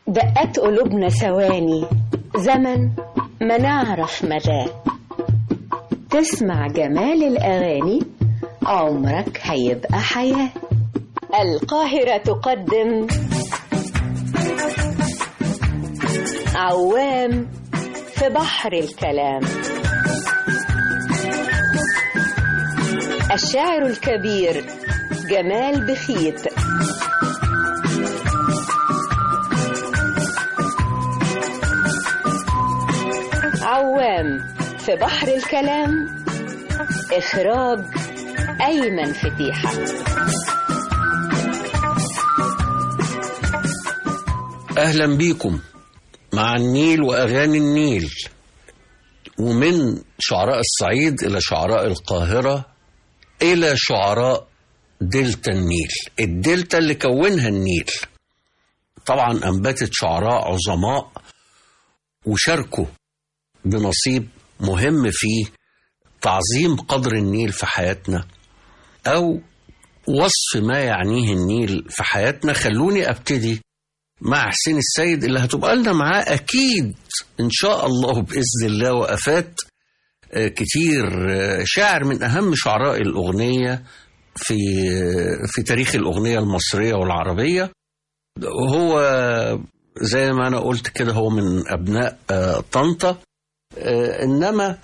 دقات قلوبنا ثواني زمن ما نعرف مداه تسمع جمال الأغاني عمرك هيبقى حياة القاهرة تقدم عوام في بحر الكلام الشاعر الكبير جمال بخيت عوام في بحر الكلام إخراج أيمن فتيحة أهلا بيكم مع النيل وأغاني النيل ومن شعراء الصعيد إلى شعراء القاهرة إلى شعراء دلتا النيل الدلتا اللي كونها النيل طبعا أنبتت شعراء عظماء وشاركوا بنصيب مهم في تعظيم قدر النيل في حياتنا أو وصف ما يعنيه النيل في حياتنا خلوني أبتدي مع حسين السيد اللي هتبقى لنا معاه أكيد إن شاء الله بإذن الله وقفات كتير شاعر من أهم شعراء الأغنية في في تاريخ الأغنية المصرية والعربية هو زي ما أنا قلت كده هو من أبناء طنطا إنما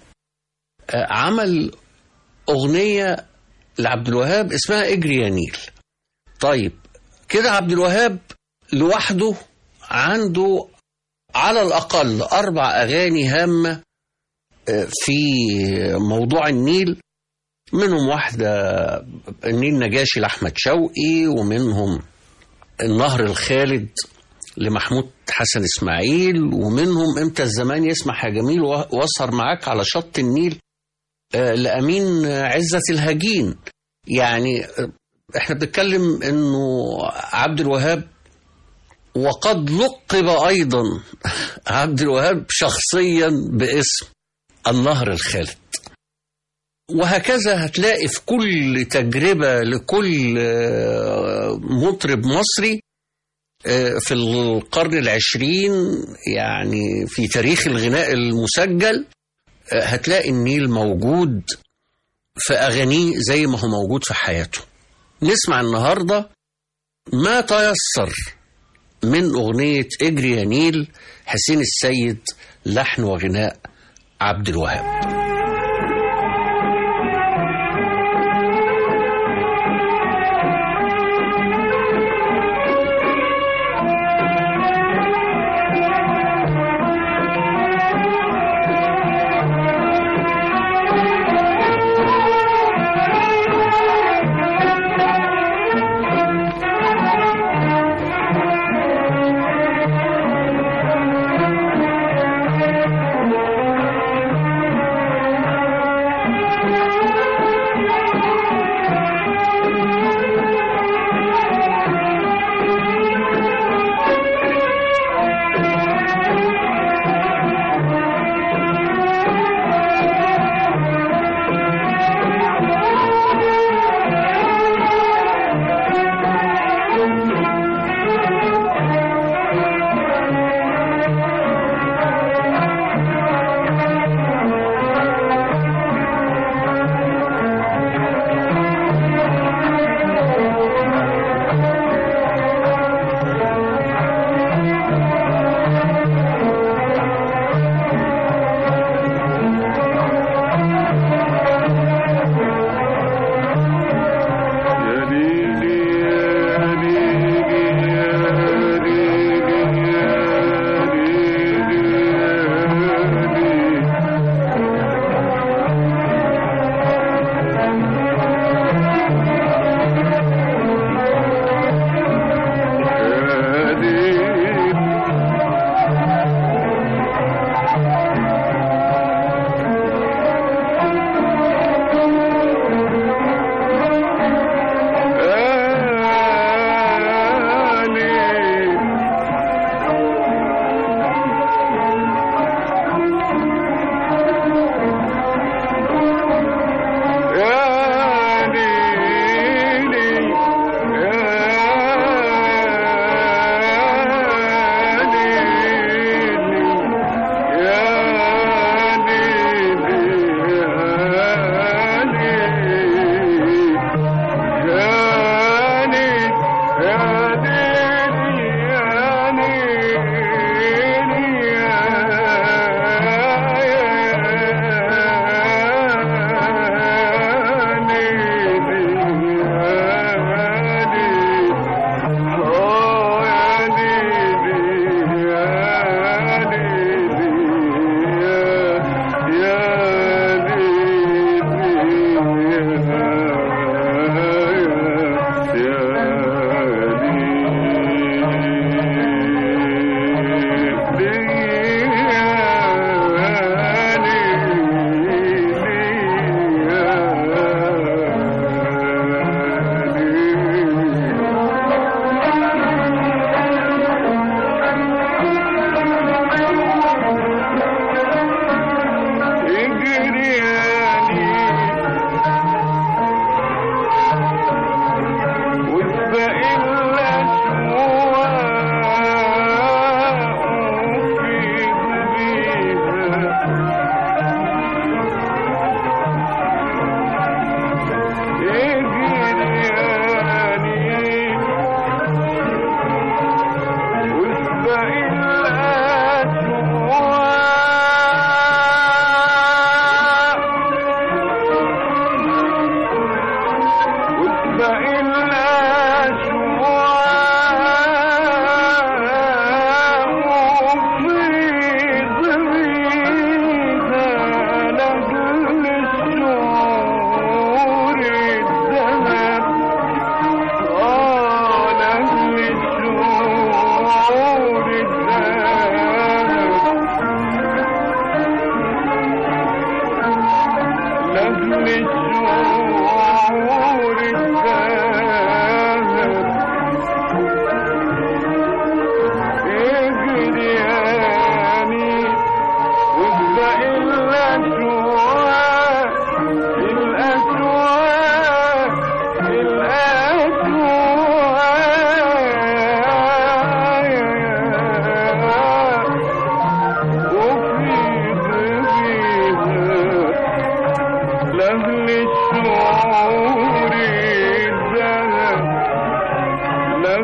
عمل أغنية لعبد الوهاب اسمها اجري يا نيل طيب كده عبد الوهاب لوحده عنده على الأقل أربع أغاني هامة في موضوع النيل منهم واحدة النيل نجاشي لأحمد شوقي ومنهم النهر الخالد لمحمود حسن إسماعيل ومنهم إمتى الزمان يسمح يا جميل واسهر معاك على شط النيل لأمين عزة الهجين يعني احنا بنتكلم انه عبد الوهاب وقد لقب ايضا عبد الوهاب شخصيا باسم النهر الخالد وهكذا هتلاقي في كل تجربة لكل مطرب مصري في القرن العشرين يعني في تاريخ الغناء المسجل هتلاقي النيل موجود في أغانيه زي ما هو موجود في حياته نسمع النهاردة ما تيسر من أغنية اجري يا نيل حسين السيد لحن وغناء عبد الوهاب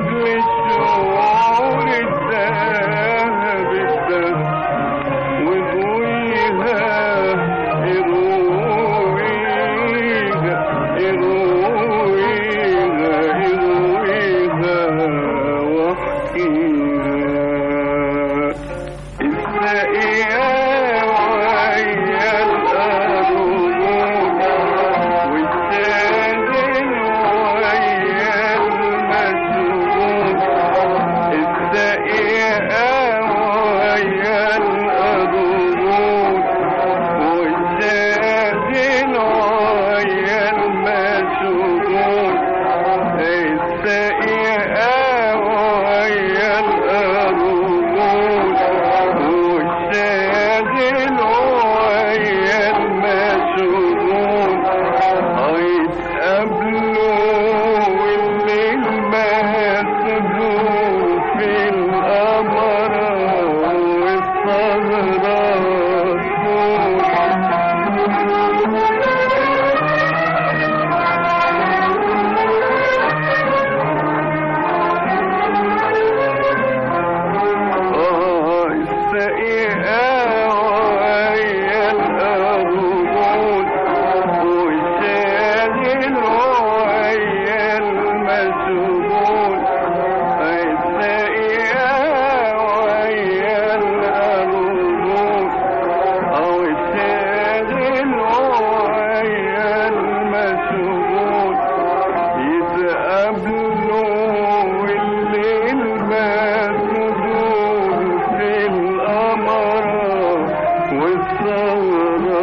للشعور الذهب الدم وضويها يرويها يرويها يرويها واحكيها السقيا ويا الأرض والسادن ويا المسجون السقيا ويا الأرض والسادن ويا المسجون السقيا ويا الأرض والسادن ويا المسجون هيتقابلوا والليل مسجون في القمر والسهرة السقيا ويا الأرجون والسادن ويا المسجون السقيا ويا الأرجون أو السادن ويا المسجون يتقابلوا والليل مسجون في القمر والثورة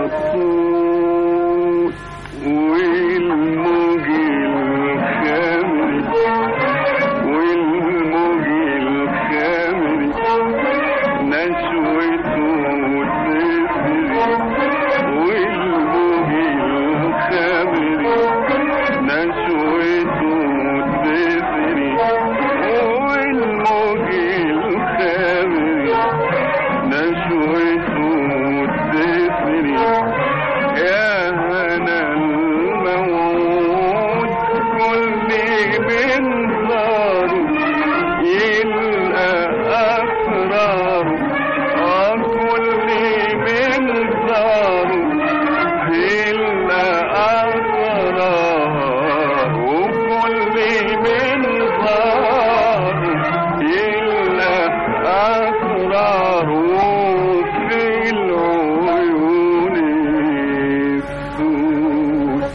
طول والموج الخامر والموج الخامر نشوته تسري والموج الخامر نشوته تسري والموج الخامر نشوته تسري يا هنا الموت كل من صاره يلقى أسراره كل من صاره يلقى أسراره وكل من صاره يلقى أسراره في العيون السود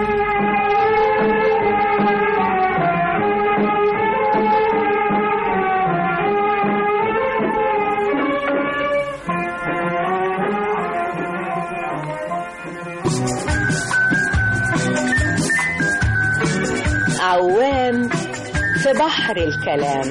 عوام في بحر الكلام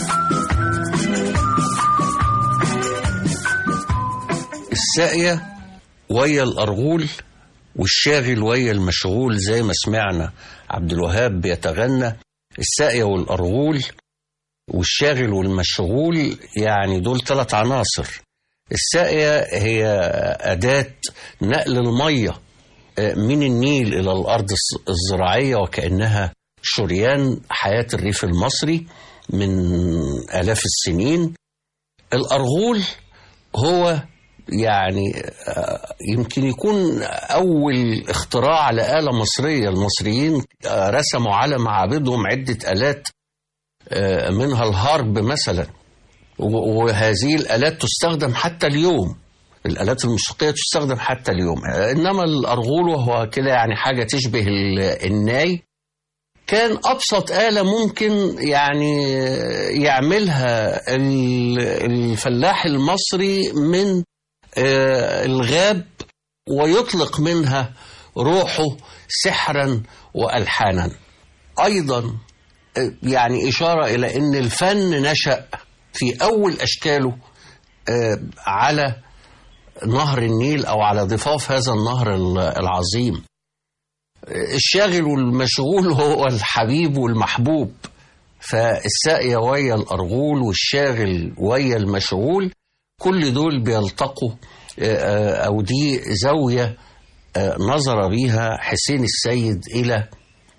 الساقية ويا الأرغول والشاغل ويا المشغول زي ما سمعنا عبد الوهاب بيتغنى الساقية والأرغول والشاغل والمشغول يعني دول ثلاث عناصر الساقية هي أداة نقل المية من النيل إلى الأرض الز- الزراعية وكأنها شريان حياة الريف المصري من آلاف السنين الأرغول هو يعني آه، يمكن يكون أول اختراع لآلة مصرية المصريين آه، رسموا على معابدهم عدة آلات آه، منها الهارب مثلا و- وهذه الآلات تستخدم حتى اليوم الآلات الموسيقية تستخدم حتى اليوم آه، إنما الأرغول وهو كده يعني حاجة تشبه ال- الناي كان أبسط آلة ممكن يعني يعملها ال- الفلاح المصري من آه، الغاب ويطلق منها روحه سحرا والحانا ايضا آه، يعني اشاره الى ان الفن نشا في اول اشكاله آه، على نهر النيل او على ضفاف هذا النهر ال- العظيم آه، الشاغل والمشغول هو الحبيب والمحبوب فالساقية ويا الأرغول والشاغل ويا المشغول كل دول بيلتقوا آه، آه، أو دي زاوية آه، نظر بيها حسين السيد إلى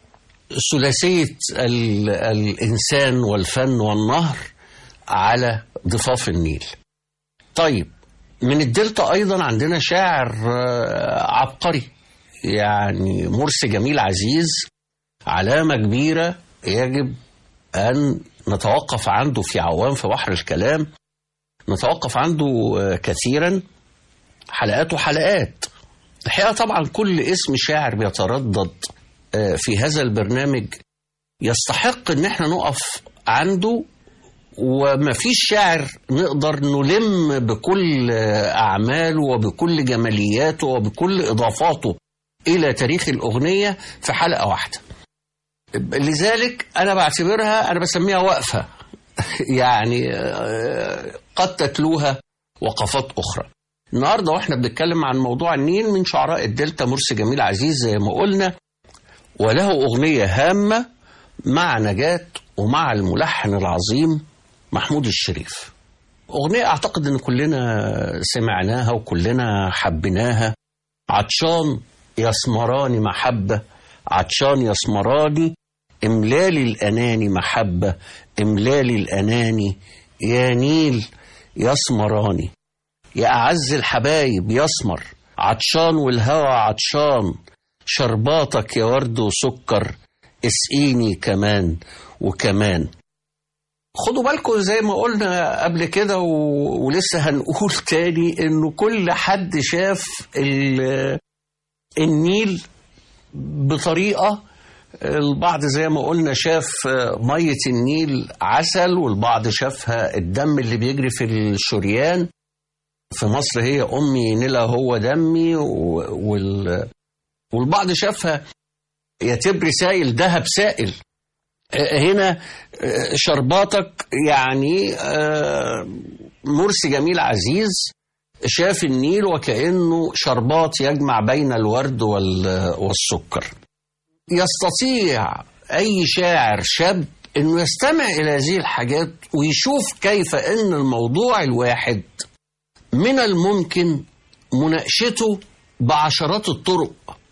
ثلاثية ال- الإنسان والفن والنهر على ضفاف النيل طيب من الدلتا أيضا عندنا شاعر آه، عبقري يعني مرسي جميل عزيز علامة كبيرة يجب أن نتوقف عنده في عوام في بحر الكلام نتوقف عنده آه، كثيرا حلقات وحلقات الحقيقة طبعا كل اسم شاعر بيتردد آه، في هذا البرنامج يستحق ان احنا نقف عنده وما فيش شاعر نقدر نلم بكل آه، أعماله وبكل جمالياته وبكل إضافاته إلى تاريخ الأغنية في حلقة واحدة لذلك أنا بعتبرها أنا بسميها وقفة يعني آه، قد تتلوها وقفات أخرى النهارده واحنا بنتكلم عن موضوع النيل من شعراء الدلتا مرسي جميل عزيز زي ما قلنا وله أغنية هامة مع نجاة ومع الملحن العظيم محمود الشريف أغنية أعتقد إن كلنا سمعناها وكلنا حبيناها عطشان يسمراني محبة عطشان يسمراني إملالي الأناني محبة إملالي الأناني يا نيل يسمراني يا أعز الحبايب يسمر عطشان والهوى عطشان شرباتك يا ورد وسكر اسقيني كمان وكمان خدوا بالكم زي ما قلنا قبل كده و... ولسه هنقول تاني انه كل حد شاف ال... النيل بطريقة البعض زي ما قلنا شاف مية النيل عسل والبعض شافها الدم اللي بيجري في الشريان في مصر هي أمي نيلة هو دمي و- وال... والبعض شافها يا تبري سائل دهب سائل آه، هنا آه، شرباتك يعني آه، مرسي جميل عزيز شاف النيل وكأنه شربات يجمع بين الورد وال- والسكر يستطيع أي شاعر شاب أنه يستمع إلى هذه الحاجات ويشوف كيف أن الموضوع الواحد من الممكن مناقشته بعشرات الطرق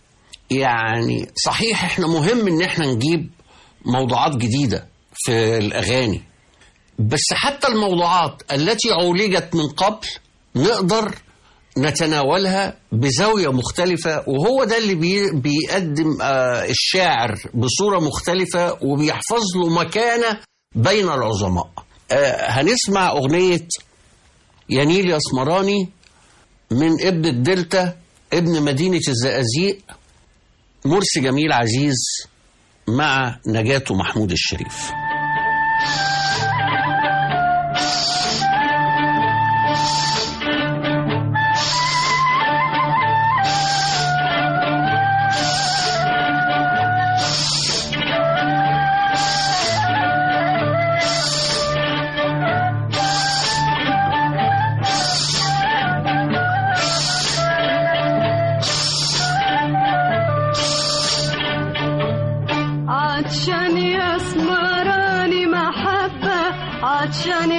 يعني صحيح احنا مهم ان احنا نجيب موضوعات جديدة في الأغاني بس حتى الموضوعات التي عولجت من قبل نقدر نتناولها بزاوية مختلفة وهو ده اللي بي بيقدم آه، الشاعر بصورة مختلفة وبيحفظ له مكانة بين العظماء آه، هنسمع أغنية يا نيل يا اسمراني من ابن الدلتا ابن مدينة الزقازيق مرسي جميل عزيز مع نجاة محمود الشريف عطشان يسمراني محبة عطشان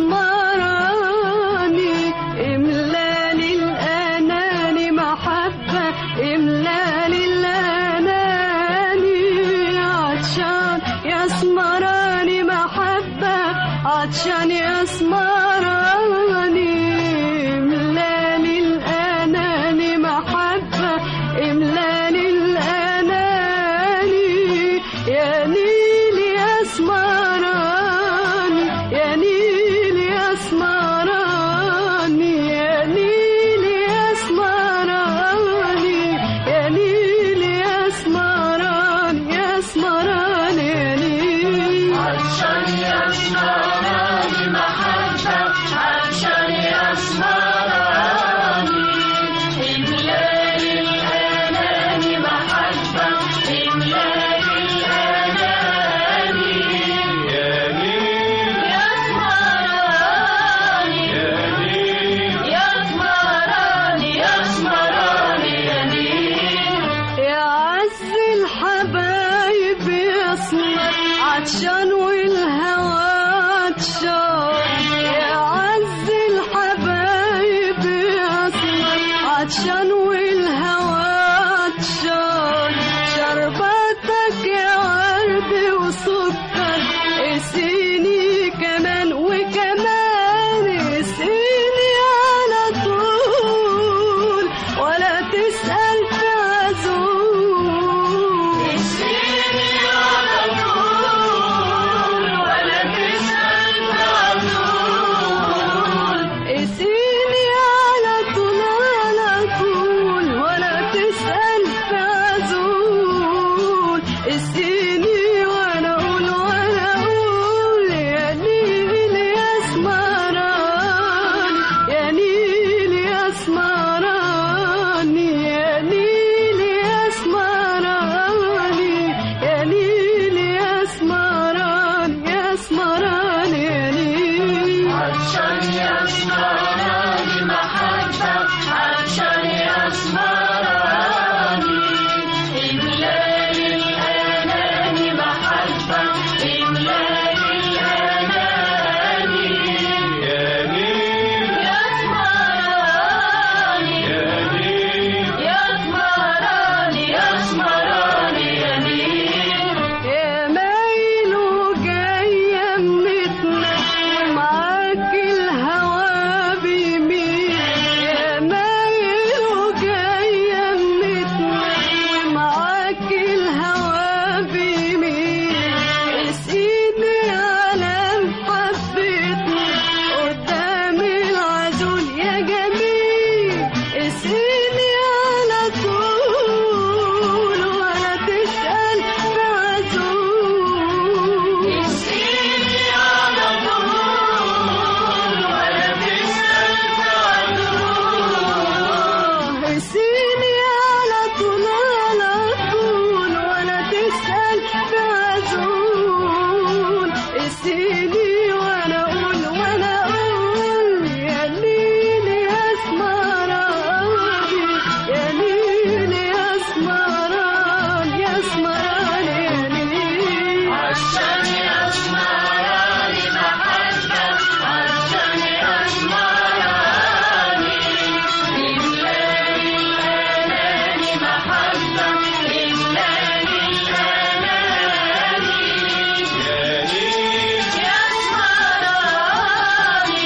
يسمراني إملالي الأناني محبة إملالي الأناني عطشان يسمراني محبة عطشان يسمراني إملالي الأناني محبة إملالي الأناني يا نيل يا اسمراني يا نيل يا اسمراني يا نيل يا اسمراني يا نيل يا اسمراني يا اسمراني يا نيل عشان يا اسمراني محبة عشان يا اسمراني إملالي الأناني محبة إملالي الأناني يا نيل يا اسمراني يا نيل يا اسمراني يا اسمراني يا نيل يا عز الحبايب يسمر عطشان والهوى نيلي وانا اقول وانا اقول يا نيلي يا اسمراني يا نيلي يا اسمران يا اسمران يا نيلي عشان يسمراني محبة عشان يسمراني إملاني الأناني محبة إملاني الأناني يسمراني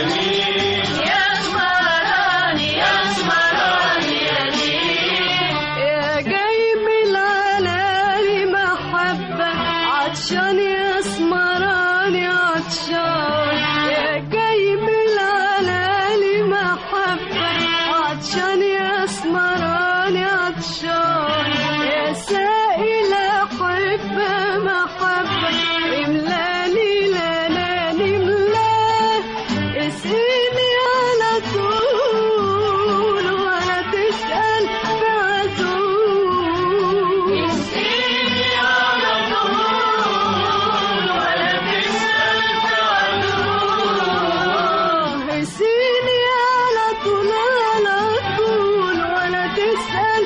يسمراني يسمراني يا نيل يا جاي من العلالي محبة عطشان يا اسمراني عطشان يا جاي من العلالي محبة عطشان يا اسمراني عطشان يا سائل أحبة محبة املاني لاناني املاه اسقيني على طول ولا تسأل بعزول اسقيني على طول ولا تسأل بعدول اسقيني على طول على طول ولا تسأل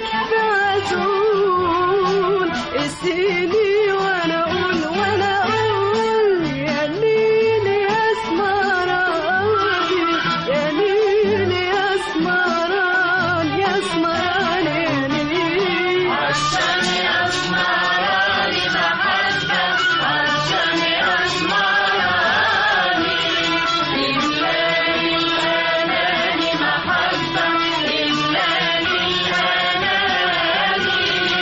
بعزول اسقيني وانا اقول وانا اقول يا نيلي يا اسمراني يا نيلي يا اسمران يا اسمران يا نيلي عشان يسمراني محبة عشان يسمراني إملاني الأناني محبة إملاني الأناني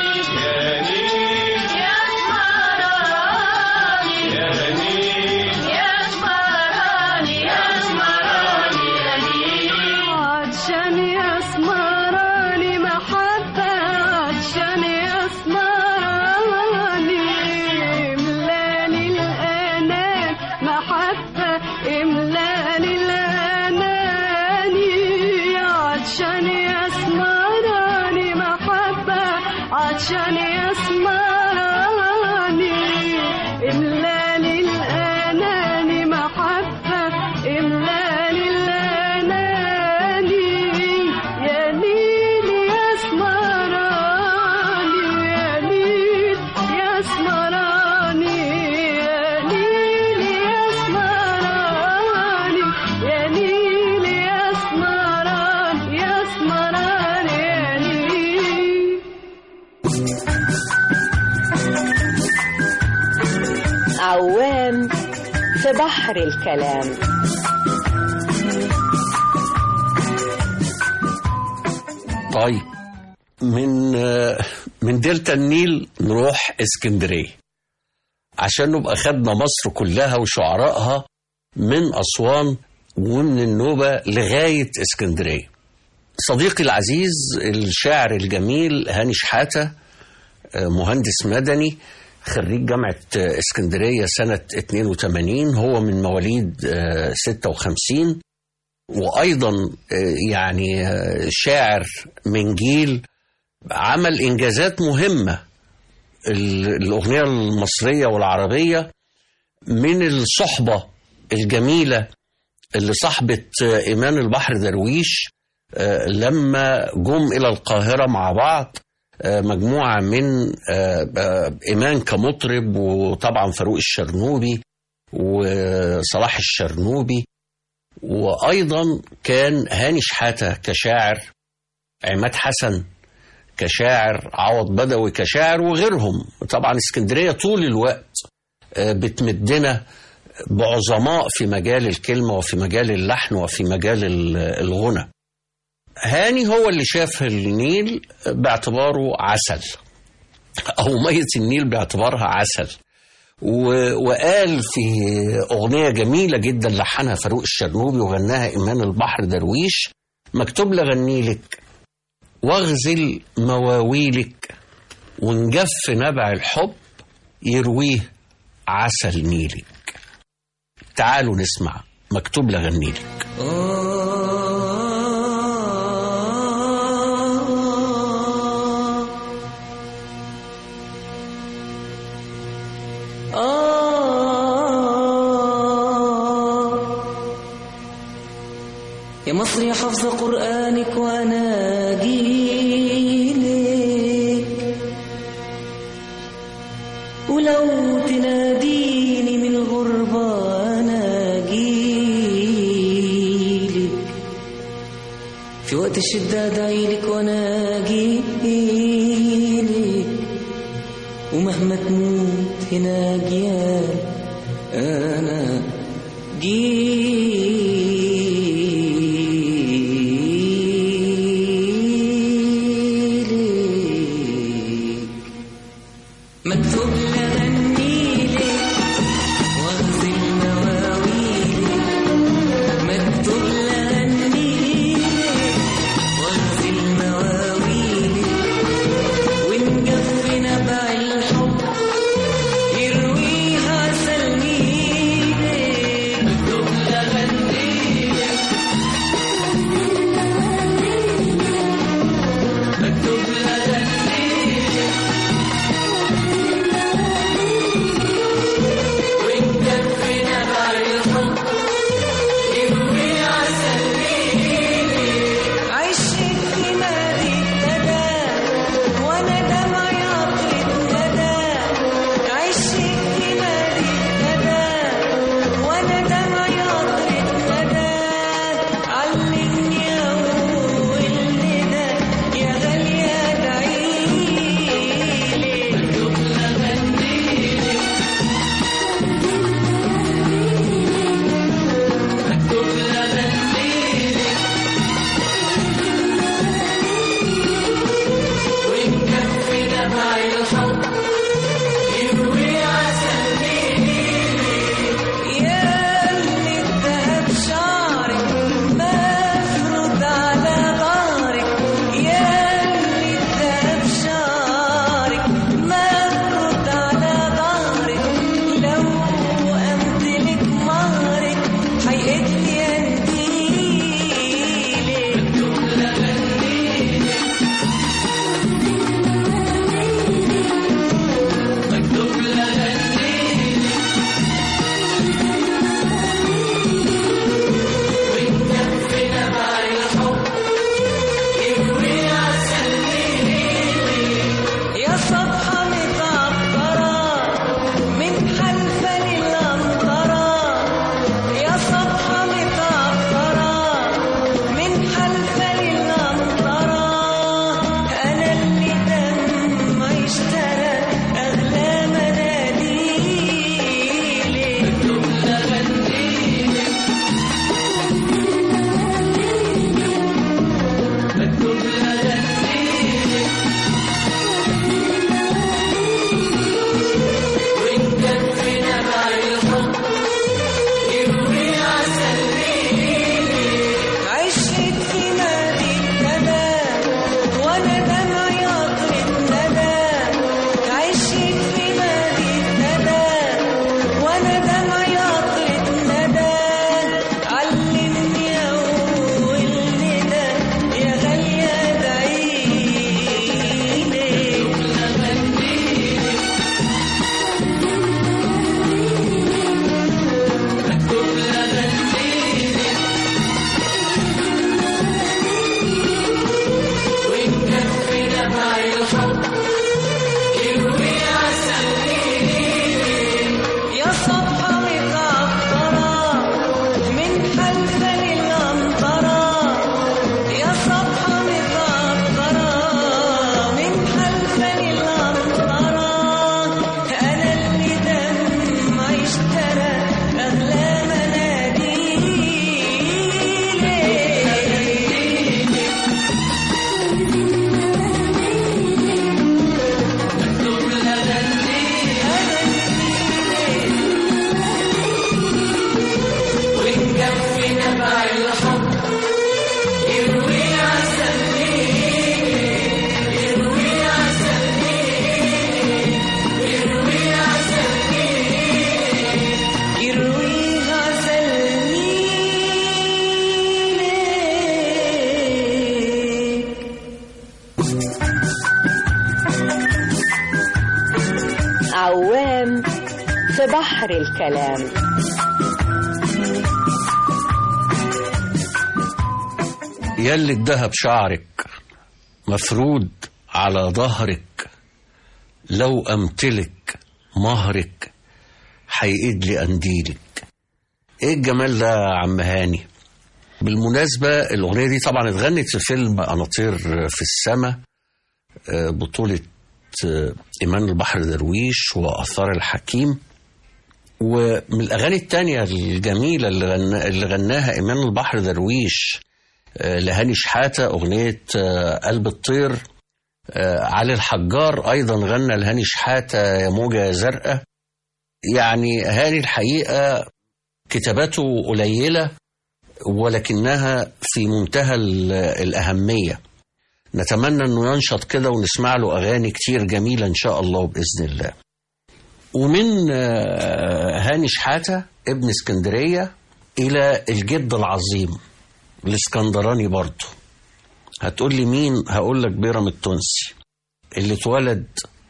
يسمراني يسمراني يسمراني يا نيل عطشان يسمراني محبة عطشان يسمراني املاني الأنان محبة املاني الأناني عطشان يسمراني محبة عطشان يسمراني املاني الأناني محبة املاني الأناني يا نيل يا اسمراني يا نيل يا اسمراني يا نيل يا اسمراني يا نيل يا اسمران يا اسمران يا نيل عوام في بحر الكلام طيب من آه، من دلتا النيل نروح اسكندريه عشان نبقى خدنا مصر كلها وشعرائها من اسوان ومن النوبه لغايه اسكندريه. صديقي العزيز الشاعر الجميل هاني شحاته آه، مهندس مدني خريج جامعه آه، اسكندريه سنه 82 هو من مواليد آه، 56 وايضا آه، يعني آه، شاعر من جيل عمل انجازات مهمه ال- الاغنيه المصريه والعربيه من الصحبه الجميله اللي صاحبت آه، ايمان البحر درويش آه، لما جم الى القاهره مع بعض آه، مجموعه من آه، آه، ايمان كمطرب وطبعا فاروق الشرنوبي وصلاح الشرنوبي وايضا كان هاني شحاته كشاعر عماد حسن كشاعر عوض بدوي كشاعر وغيرهم طبعا اسكندريه طول الوقت آه، بتمدنا بعظماء في مجال الكلمه وفي مجال اللحن وفي مجال ال- الغنى هاني هو اللي شاف النيل باعتباره عسل او ميه النيل باعتبارها عسل و- وقال في أغنية جميلة جدا لحنها فاروق الشرنوبي وغناها إيمان البحر درويش مكتوب لغني لك واغزل مواويلك ونجف نبع الحب يرويه عسل نيلك تعالوا نسمع مكتوب لغني لك آه يا مصر يا حافظة قرآنك وأنا جيلك ولو تناديني من الغربة أنا جيلك في وقت الشدة أدعيلك وأنا جيلك ومهما تموت هناك يا أنا جيلك مكتوب لغنيلك واغسل مواويلك مكتوب لغنيلك واغسل مواويلك ونجف نبع الحب يرويها سلميلك مكتوب لغنيلك مكتوب لغنيلك ونجف نبع الحب يرويها سلميلك عشت في نادي ندى وانا دمعي عطرة ندى عشت في نادي ندى وانا دمعي عطرة ندى علمني اقول ندى يا غالية ادعيلي مكتوب لغنيلك مكتوب لغنيلك ونكفي دمع الحب يروي عسل يا اللي الذهب شعرك مفروض على ظهرك يا اللي الذهب شعرك مفروض على ظهرك لو امتلك مهرك حيقتلي انتيلك مكتوب لغنيلك مكتوب لغنيلك ونكفي نبع الحب يروي عسل يا صبحة متعطرة من حلفة للأمطرة يا صبحة متعطرة من حلفة للأمطرة أنا اللي دمعي اشترى أغلى مناديلي مكتوب لغنيلك مكتوب لغنيلك ونكفي نبع الحب يروي عسل عشت في نادي ندى وانا دمعي عطرة ندى عشت في نادي ندى وانا دمعي عطرة ندى علمني اقول ندى يا غالية ادعيلي مكتوب لغنيلك ونكفي نبع الحب يروي عسل يا صبحة متعطرة من حلفة للأمطرة يا صبحة متعطرة من حلفة للأمطرة أنا اللي دمعي اشترى أغلى مناديلي مكتوب لغنيلك ونكفي نبع الحب يروي عسل يروي عسل يروي عسل يروي عسل عوام في بحر الكلام يلي الدهب شعرك مفرود على ظهرك لو أمتلك مهرك هيقيد لي أنديلك ايه الجمال ده يا عم هاني بالمناسبة الأغنية دي طبعا اتغنت في فيلم أناطير في السماء آه، بطولة آه، إيمان البحر درويش وأثار الحكيم ومن الأغاني التانية الجميلة اللي, غنى اللي غناها إيمان البحر درويش آه، لهاني شحاتة أغنية آه، قلب الطير آه، علي الحجار أيضا غنى لهاني شحاتة يا موجة يا زرقاء يعني هاني الحقيقة كتاباته قليلة ولكنها في منتهى ال- الأهمية نتمنى أنه ينشط كده ونسمع له أغاني كتير جميلة إن شاء الله بإذن الله ومن آه، هاني شحاتة ابن اسكندرية إلى الجد العظيم الاسكندراني برضه هتقول لي مين هقول لك بيرم التونسي اللي اتولد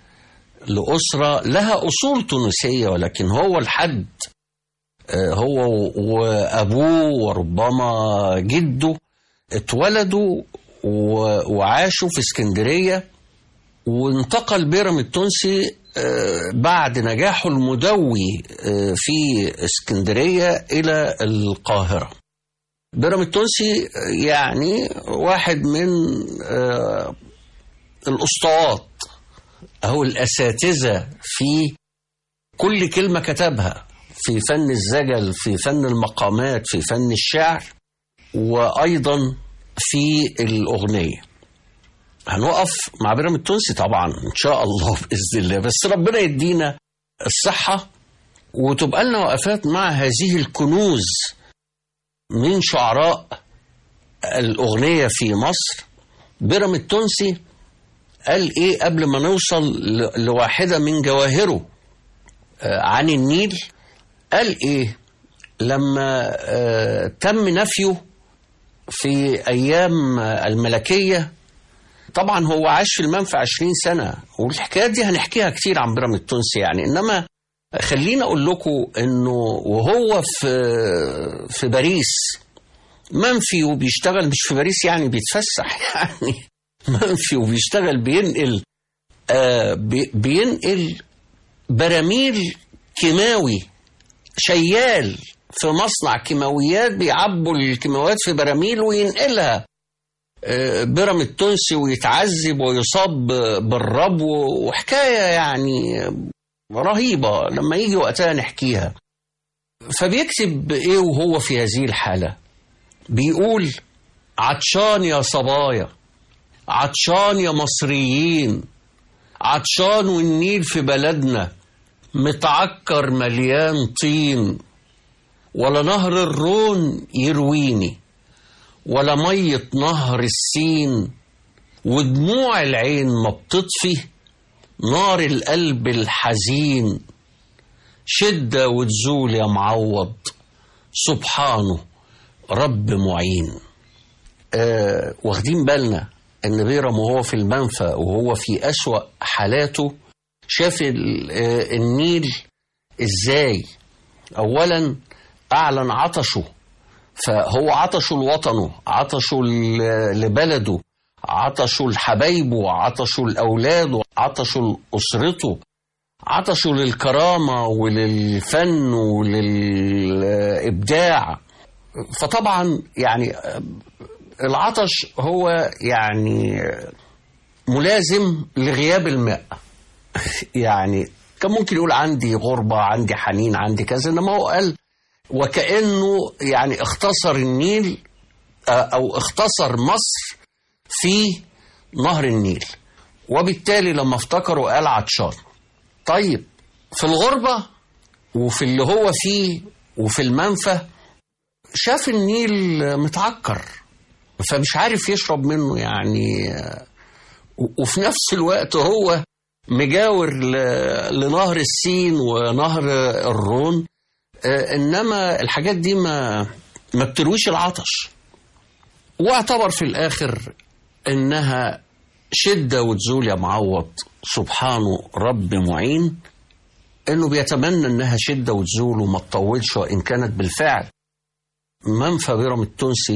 لأسرة لها أصول تونسية ولكن هو الحد آه، هو و- وأبوه وربما جده اتولدوا و- وعاشوا في اسكندرية وانتقل بيرم التونسي آه، بعد نجاحه المدوي آه، في اسكندرية إلى القاهرة بيرم التونسي آه، يعني واحد من آه، الأسطوات أو الأساتذة في كل كلمة كتبها في فن الزجل في فن المقامات في فن الشعر وأيضا في الأغنية هنقف مع بيرم التونسي طبعا إن شاء الله بإذن الله بس ربنا يدينا الصحة وتبقى لنا وقفات مع هذه الكنوز من شعراء الأغنية في مصر بيرم التونسي قال إيه قبل ما نوصل ل- لواحدة من جواهره آه، عن النيل قال إيه لما آه، تم نفيه في أيام آه، الملكية طبعا هو عاش في المنفى 20 سنة والحكايات دي هنحكيها كتير عن بيرام التونسي يعني إنما خليني أقول لكم إنه وهو في في باريس منفي وبيشتغل مش في باريس يعني بيتفسح يعني منفي وبيشتغل بينقل آه بي- بينقل براميل كيماوي شيال في مصنع كيماويات بيعبوا الكيماويات في براميل وينقلها آه، بيرم التونسي ويتعذب ويصاب بالربو وحكاية يعني رهيبة لما يجي وقتها نحكيها فبيكتب ايه وهو في هذه الحالة بيقول عطشان يا صبايا عطشان يا مصريين عطشان والنيل في بلدنا متعكر مليان طين ولا نهر الرون يرويني ولا مية نهر السين ودموع العين ما بتطفي نار القلب الحزين شدة وتزول يا معوض سبحانه رب معين آه واخدين بالنا ان بيرم وهو في المنفى وهو في أسوأ حالاته شاف ال- آه، النيل ازاي اولا اعلن عطشه فهو عطشه لوطنه عطشه ل- لبلده عطشه لحبايبه عطشه لأولاده عطشه لأسرته عطشه للكرامة وللفن وللإبداع فطبعا يعني العطش هو يعني ملازم لغياب الماء يعني كان ممكن يقول عندي غربة عندي حنين عندي كذا إنما هو قال وكأنه يعني اختصر النيل آه، أو اختصر مصر في نهر النيل وبالتالي لما افتكروا قال عطشان طيب في الغربة وفي اللي هو فيه وفي المنفى شاف النيل متعكر فمش عارف يشرب منه يعني آه، و- وفي نفس الوقت هو مجاور ل- لنهر السين ونهر الرون آه، انما الحاجات دي ما ما بترويش العطش واعتبر في الاخر انها شده وتزول يا معوض سبحانه رب معين انه بيتمنى انها شده وتزول وما تطولش وان كانت بالفعل منفى بيرم التونسي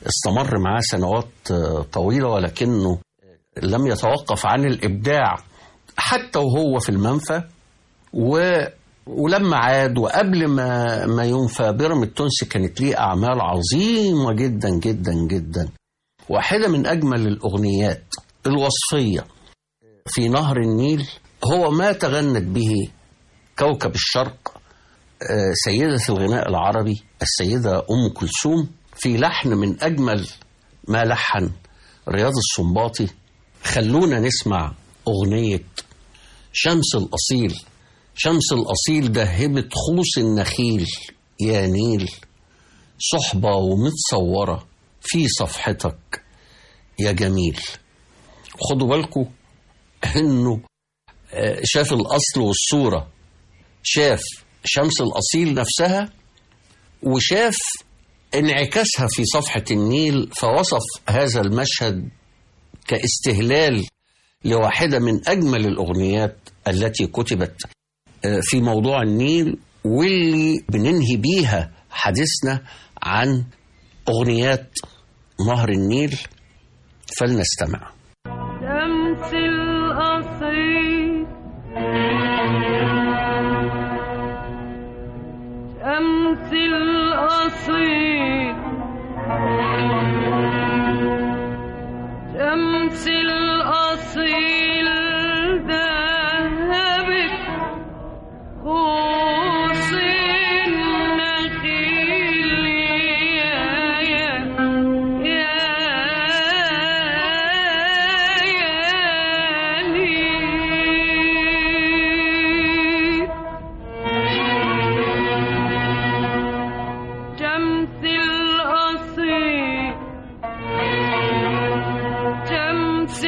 استمر معاه سنوات آه، طويلة ولكنه لم يتوقف عن الإبداع حتى وهو في المنفى و ولما عاد وقبل ما ما ينفى بيرم التونسي كانت ليه أعمال عظيمة جدا جدا جدا واحدة من أجمل الأغنيات الوصفية في نهر النيل هو ما تغنت به كوكب الشرق آه، سيدة الغناء العربي السيدة أم كلثوم في لحن من أجمل ما لحن رياض السنباطي خلونا نسمع أغنية شمس الأصيل شمس الأصيل دهبت خوص النخيل يا نيل صحبة ومتصورة في صفحتك يا جميل خدوا بالكم انه آه، شاف الاصل والصوره شاف شمس الاصيل نفسها وشاف انعكاسها في صفحه النيل فوصف هذا المشهد كاستهلال لواحده من اجمل الاغنيات التي كتبت آه، في موضوع النيل واللي بننهي بيها حديثنا عن اغنيات نهر النيل فلنستمع شمس الأصيل شمس الأصيل شمس الأصيل ذهبت خوص النخيل يا يا يا يا ليل شمس الأصيل شمس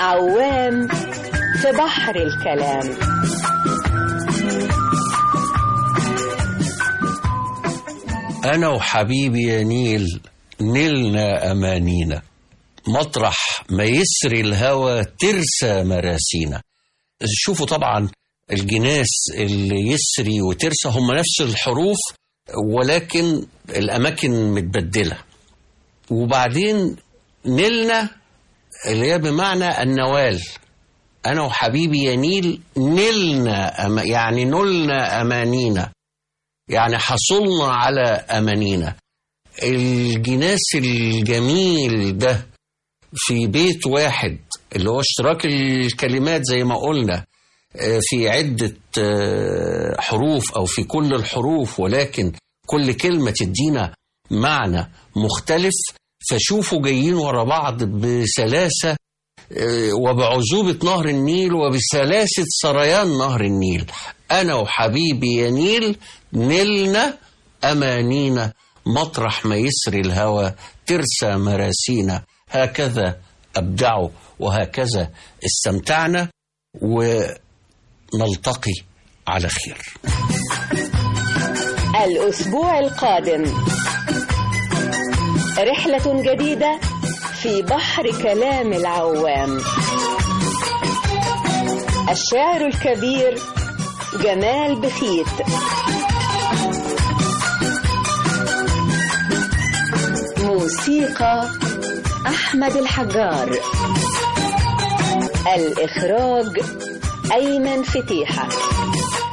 عوام في بحر الكلام أنا وحبيبي يا نيل نلنا أمانينا مطرح ما يسري الهوى ترسى مراسينا شوفوا طبعا الجناس اللي يسري وترسى هم نفس الحروف ولكن الأماكن متبدلة وبعدين نلنا اللي هي بمعنى النوال أنا وحبيبي يا نيل نلنا أما يعني نلنا أمانينا يعني حصلنا على أمانينا الجناس الجميل ده في بيت واحد اللي هو اشتراك الكلمات زي ما قلنا آه، في عدة آه، حروف أو في كل الحروف ولكن كل كلمة تدينا معنى مختلف فشوفوا جايين ورا بعض بسلاسة آه، وبعذوبة نهر النيل وبسلاسة سريان نهر النيل أنا وحبيبي يا نيل نلنا أمانينا مطرح ما يسري الهوى ترسى مراسينا هكذا أبدعوا وهكذا استمتعنا ونلتقي على خير الأسبوع القادم رحلة جديدة في بحر كلام العوام الشاعر الكبير جمال بخيت موسيقى أحمد الحجار الإخراج أيمن فتيحة